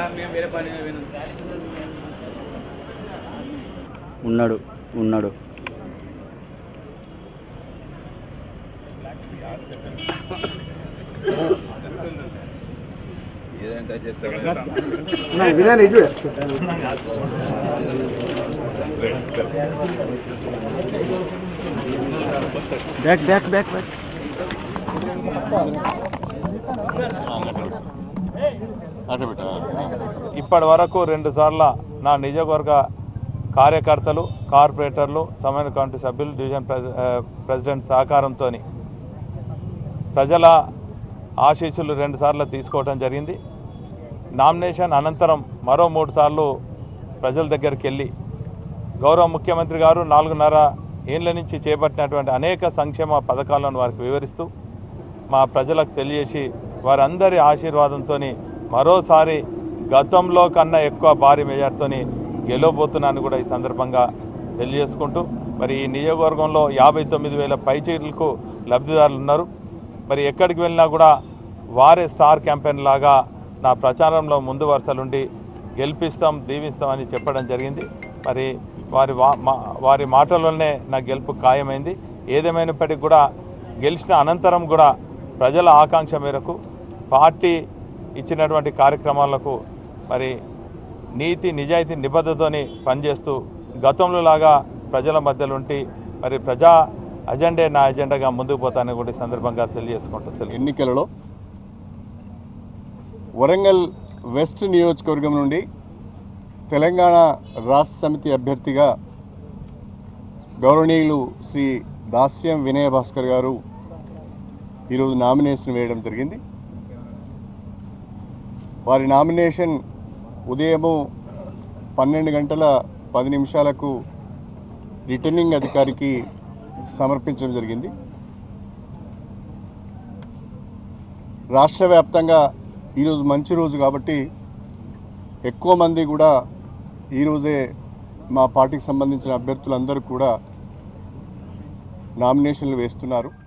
మేము వేరే పని మీద పోయినాం ఉన్నాడు ఉన్నాడు బ్యాక్ బ్యాక్ బ్యాక్ బ్యాక్ ఇప్పటి వరకు రెండు సార్ల నా నియోజకవర్గ కార్యకర్తలు కార్పొరేటర్లు సమన్వయ కమిటీ సభ్యులు డివిజన్ ప్రెసి- ఆ, ప్రెసిడెంట్ సహకారంతో ప్రజల ఆశీస్సులు రెండు సార్లు తీసుకోవడం జరిగింది నామినేషన్ అనంతరం మరో మూడు సార్లు ప్రజల దగ్గరికి వెళ్ళి గౌరవ ముఖ్యమంత్రి గారు నాలుగున్నర ఏళ్ళ నుంచి చేపట్టినటువంటి అనేక సంక్షేమ పథకాలను వారికి వివరిస్తూ మా ప్రజలకు తెలియజేసి వారందరి ఆశీర్వాదంతో మరోసారి గతంలో కన్నా ఎక్కువ భారీ మెజార్టీతో గెలవబోతున్నాను కూడా ఈ సందర్భంగా తెలియజేసుకుంటూ మరి ఈ నియోజకవర్గంలో యాభై తొమ్మిది వేల పైచీలకు లబ్ధిదారులు ఉన్నారు మరి ఎక్కడికి వెళ్ళినా కూడా వారే స్టార్ క్యాంపెయిన్ లాగా నా ప్రచారంలో ముందు వరుసలుండి గెలిపిస్తాం దీవిస్తామని చెప్పడం జరిగింది మరి వారి వా- మా- వారి మాటల్లోనే నా గెలుపు ఖాయమైంది ఏదేమైనప్పటికీ కూడా గెలిచిన అనంతరం కూడా ప్రజల ఆకాంక్ష మేరకు పార్టీ ఇచ్చినటువంటి కార్యక్రమాలకు మరి నీతి నిజాయితీ నిబద్ధతోని పనిచేస్తూ గతంలో లాగా ప్రజల మధ్యలో ఉండి మరి ప్రజా అజెండే నా అజెండాగా ముందుకు పోతానని కూడా ఈ సందర్భంగా తెలియజేసుకుంటూ సెలవు ఎన్నికలలో వరంగల్ వెస్ట్ నియోజకవర్గం నుండి తెలంగాణ రాష్ట్ర సమితి అభ్యర్థిగా గౌరవనీయులు శ్రీ దాస్యం వినయ భాస్కర్ గారు ఈరోజు నామినేషన్ వేయడం జరిగింది వారి నామినేషన్ ఉదయము పన్నెండు గంటల పది నిమిషాలకు రిటర్నింగ్ అధికారికి సమర్పించడం జరిగింది రాష్ట్ర వ్యాప్తంగా ఈరోజు మంచి రోజు కాబట్టి ఎక్కువ మంది కూడా ఈరోజే మా పార్టీకి సంబంధించిన అభ్యర్థులందరూ కూడా నామినేషన్లు వేస్తున్నారు